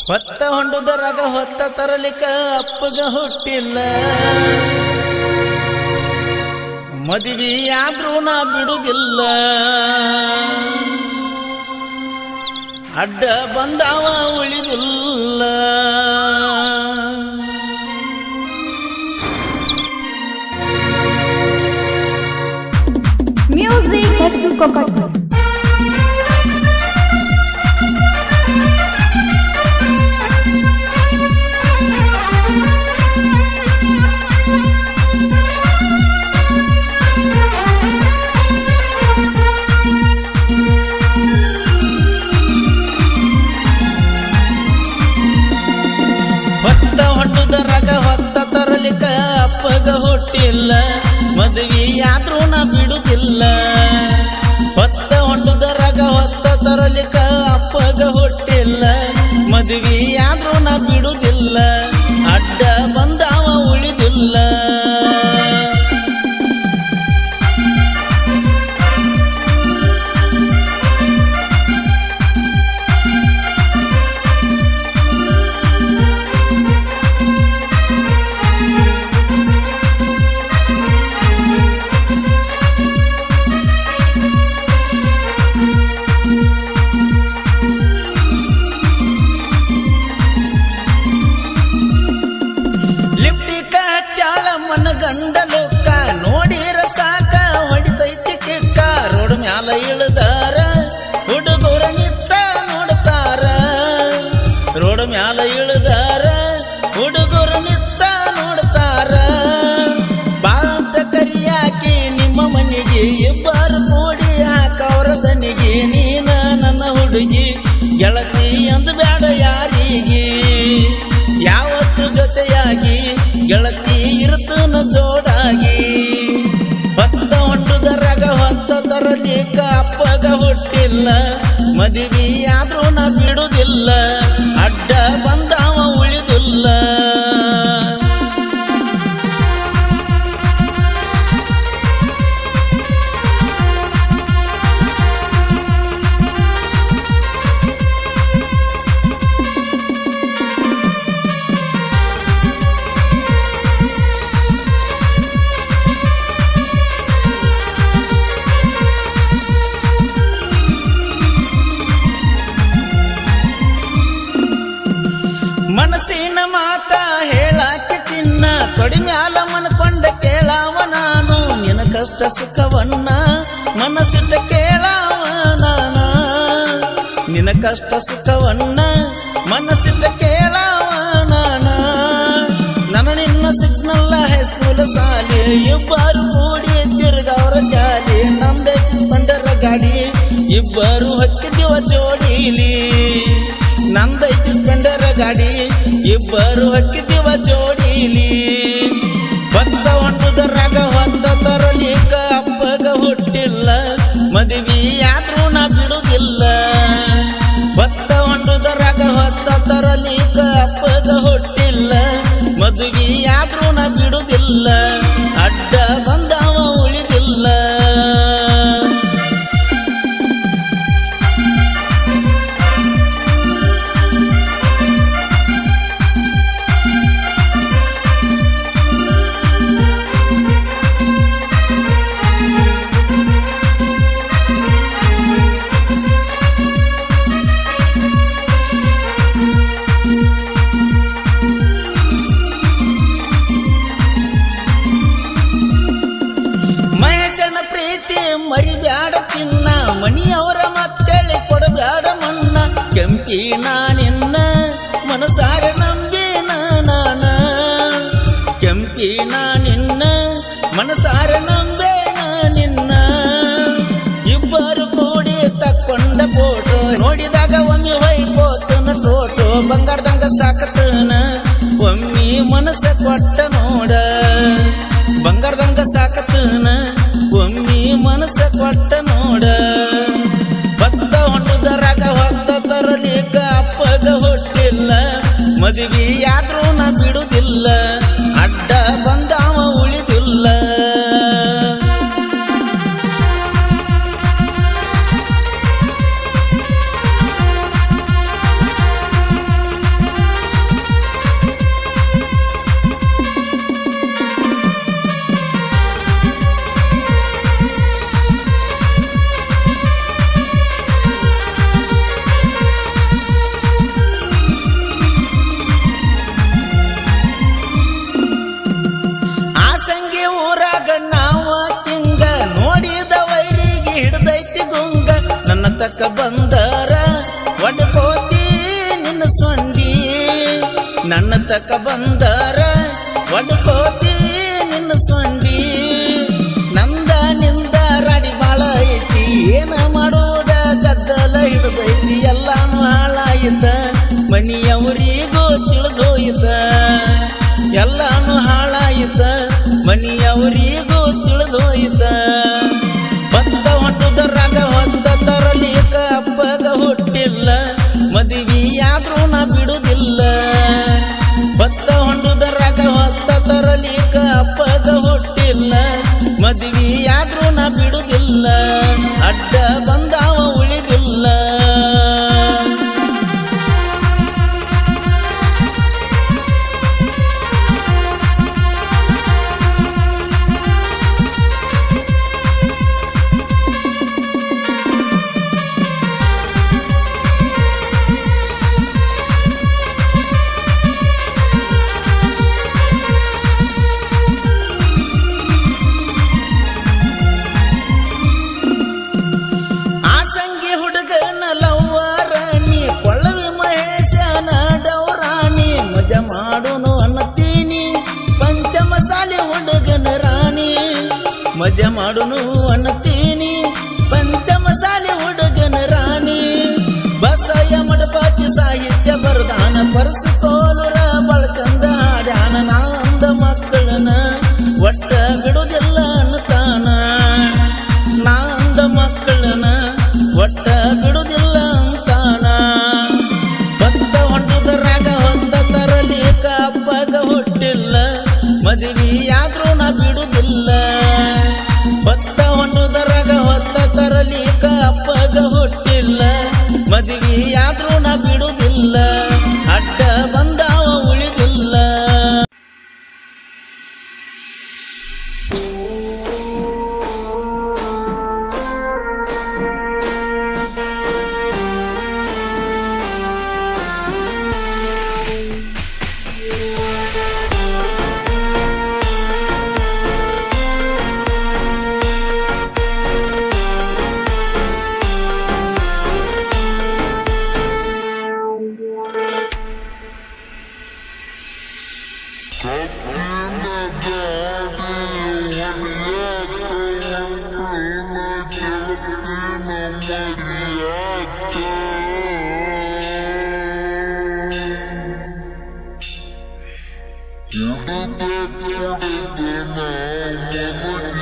ಹೊತ್ತ ಹೊಂಡುದರಾಗ ಹೊತ್ತ ತರಲಿಕ ಅಪ್ಪಗ ಹುಟ್ಟಿಲ್ಲ ಮದುವೆ ಆದ್ರೂ ನಾ ಬಿಡುದಿಲ್ಲ ಅಡ್ಡ ಬಂದಾವ ಉಳಿದಿಲ್ಲ Music versus Coca-Cola. ಹೊತ್ತ ಹೊಂಡುದರಾಗ ಹೊತ್ತ ತರಲಿಕ ಅಪ್ಪಗ ಹುಟ್ಟಿಲ್ಲ ಮದುವೆ ಆದ್ರೂ ನಾ ಬಿಡುದಿಲ್ಲ ಹೊತ್ತ ಹೊಂಡುದರಾಗ ಹೊತ್ತ ತರಲಿಕ ಅಪ್ಪಗ ಹುಟ್ಟಿಲ್ಲ ಮದುವೆ ಆದ್ರೂ ನಾ ಬಿಡುದಿಲ್ಲ ಅಡ್ಡ ಬಂದಾವ ಉಳಿದಿಲ್ಲ ಲಿಪ್ಟಿಕ ಚಾಳ ಮನ ಗಂಡ ಲೋಕ ನೋಡಿರ ಸಾಕ ಹೊಡಿತೈತಿ ಕಿಕ್ಕ ರೋಡ್ ಮ್ಯಾಲ ಇಳಿದಾರ ಹುಡುಗರ ನಿತ್ತ ನೋಡ್ತಾರ ರೋಡ್ ಮ್ಯಾಲ ಇಳಿದಾರ ಹುಡುಗರು ನಿತ್ತ ನೋಡ್ತಾರ ಬಾಂತ ಕರಿಯಾಕಿ ನಿಮ್ಮ ಮನೆಗೆ ಇಬ್ಬರು ಕೂಡಿ ಹಾಕವ್ರ ದನಿಗೆ ನೀನ ನನ್ನ ಹುಡುಗಿ ಗೆಳತಿ ಅಂದು ಬೇಡ ಯಾರಿಗೆ ಯಾವತ್ತು ಜೊತೆಯಾಗಿ ಗೆಳತಿ ಇರುತ್ತನ ಜೋಡಾಗಿ ಭತ್ತ ಹೊಂಡುದರಾಗ ಹೊತ್ತ ತರಲಿಕ ಅಪ್ಪಗ ಹುಟ್ಟಿಲ್ಲ ಮದುವೆ ಆದ್ರೂ ನಾ ಬಿಡುದಿಲ್ಲ ಅಡ್ಡ ಬಂದಾವ ಉಳಿದಿಲ್ಲ ಮನಸ್ಸಿನ ಮಾತ ಹೇಳಾಕೆ ಚಿನ್ನ ತೊಡಿ ಮ್ಯಾಲ ಮನ್ಕೊಂಡ ಕೇಳಾವ ನಾನು ನಿನ ಕಷ್ಟ ಸುಖವನ್ನ ಮನಸ್ಸಿಟ್ಟ ಕೇಳಾವ ನಾನ ನಿನ ಕಷ್ಟ ಸುಖವನ್ನ ಮನಸ್ಸಿಟ್ಟ ಕೇಳಾವ ನಾನ ನನ್ನ ನಿನ್ನ ಸಿಗ್ನಲ್ಲ ಹೈಸ್ಕೂಲ್ ಸಾಲಿ ಇಬ್ಬರು ಕೂಡಿ ತಿರ್ಗವ್ರ ಜಾಲಿ ನಮ್ದೇ ಬಂಡರ ಗಾಡಿ ಇಬ್ಬರು ಹಕ್ಕಿದ್ದೀವ ಜೋಡಿಲಿ ನಂದೈತಿ ಸ್ಪೆಂಡರ್ ಗಾಡಿ ಇಬ್ಬರು ಹಕ್ಕಿದ್ದೀವ ಜೋಡಿಲಿ ಭತ್ತ ಹೊಂಡುದರಾಗ ಹೊತ್ತ ತರಲಿಕ ಅಪ್ಪಗ ಹುಟ್ಟಿಲ್ಲ ಮದುವೆ ಆದ್ರೂ ನಾ ಬಿಡುದಿಲ್ಲ ಭತ್ತ ಹೊಂಡುದರಾಗ ಹೊತ್ತ ತರಲಿಕ ಅಪ್ಪಗ ಹುಟ್ಟಿಲ್ಲ ಮದುವೆ ಆದ್ರೂ ನಾ ಬಿಡುದಿಲ್ಲ ಅಡ್ಡ ಬಂದವ ಉಳಿದಿಲ್ಲ ಮಹೇಶನ ಪ್ರೀತಿ ಮರಿಬ್ಯಾಡ ಚಿನ್ನ ಮಣಿಯವರ ಮಕ್ಕಳಿ ಕೊಡಬ್ಯಾಡ ಮಣ್ಣ ಕೆಂಪಿ ನಾನಿನ್ನ ಮನಸಾರ ನಂಬಿ ನಾನ ಕೆಂಪಿ ನಾನಿನ್ನ ಮನಸಾರ ನಂಬೆ ನಿನ್ನ ಇಬ್ಬರು ಕೂಡಿ ತಕ್ಕೊಂಡ ಫೋಟೋ ನೋಡಿದಾಗ ಒಮ್ಮೆ ವೈಕೋತನ ಟೋಟೋ ಬಂಗಾರದಂಗ ಸಾಕತನ ಒಮ್ಮೆ ಮನಸ್ಸ ಕೊಟ್ಟ ನೋಡ ಬಂಗಾರದಂಗ ಸಾಕತನ ಒಮ್ಮೆ ಮನಸ್ಸ ಕೊಟ್ಟ ನೋಡ ಭತ್ತ ಹೊಂಡುದರಾಗ ಹೊತ್ತ ತರಲಿಕ ಅಪ್ಪಗ ಹುಟ್ಟಿಲ್ಲ ಮದುವೆ ಆದ್ರೂ ನಾ ಬಿಡುದಿಲ್ಲ ಅಡ್ಡ ಬಂದಾವ ಉಳಿದಿಲ್ಲ ತಕ ಬಂದರ ಒಡ್ಕೋತಿ ನಿನ್ನ ಸೊಂಡಿ ನನ್ನ ತಕ ಬಂದರ ಒಡ್ಕೋತಿ ನಿನ್ನ ಸೊಂಡಿ ನಂದ ನಿಂದ ರಾಡಿ ಬಾಳ ಐತಿ ಏನ ಮಾಡುವುದ ಗದ್ದಲ ಹಿಡಿದೈತಿ ಎಲ್ಲಾನು ಹಾಳಾಯಿತ ಮನಿಯವರಿಗೂ ತಿಳಿದೋಯಿತ ಎಲ್ಲಾನು ಹಾಳಾಯಿತ ಮನಿಯವರಿಗೂ ತಿಳಿದೋಯಿತ ಬತ್ತ ಹೊಂಟುದರಾಗ ಹೊತ್ತ ತರಲಿಕ ಅಪ್ಪಗ ಹುಟ್ಟಿಲ್ಲ ಮದುವೆಯಾದ್ರೂ ನಾ ಬಿಡುದಿಲ್ಲ ಬತ್ತ ಹೊಂಟುದರಾಗ ಹೊತ್ತ ತರಲಿಕ ಅಪ್ಪಗ ಹುಟ್ಟಿಲ್ಲ ಮದುವೆಯಾದ್ರೂ ನಾ ಬಿಡುದಿಲ್ಲ ಅಡ್ಡ ಬಂದಾವ ಉಳಿದಿಲ್ಲ ಆಸಂಗಿ ಹುಡುಗನ ಲವ್ವರ ನೀ ಕೊಳ್ಳವಿ ಮಹೇಶನ ಡೌರಾಣಿ ಮಜ ಮಾಡುನು ಅನ್ನತೀನಿ ಪಂಚಮಸಾಲಿ ಹುಡುಗನ ರಾಣಿ ಮಜ ಮಾಡುನು ಅನ್ನತೀನಿ ಪಂಚಮಸಾಲಿ ಹುಡುಗನ ರಾಣಿ ಬಸಯ್ಯ ಮಡಪಾತಿ ಸಾಹಿತ್ಯ ಬರದಾನ ಪರಸ್ಕೋಲುರ ಬಳಚಂದ ಹಾಡ್ಯಾನ ನಾಂದ ಮಕ್ಕಳನ ಒಟ್ಟ ಬಿಡುದಿಲ್ಲ ಅನ್ನತಾನ ನಾಂದ ಮಕ್ಕಳನ ಒಟ್ಟ ಬಿಡುದಿಲ್ಲ ಅಂತಾನ ಬತ್ತ ಹೊಂಟುದರಾಗ ಹೊತ್ತ ತರಲಿಕ ಅಪ್ಪಗ ಹುಟ್ಟಿಲ್ಲ ಮದುವೆಯಾದ್ರೂ ನಾ ಬಿಡುದಿಲ್ಲ ಬತ್ತ ಹೊಂಟುದರಾಗ ಹೊತ್ತ ತರಲಿಕ ಅಪ್ಪಗ ಹುಟ್ಟಿಲ್ಲ ಮದುವೆಯಾದ್ರೂ ನಾ ಬಿಡುದಿಲ್ಲ ಅಡ್ಡ ಬಂದಾವ ಉಳಿದಿಲ್ಲ Thank you.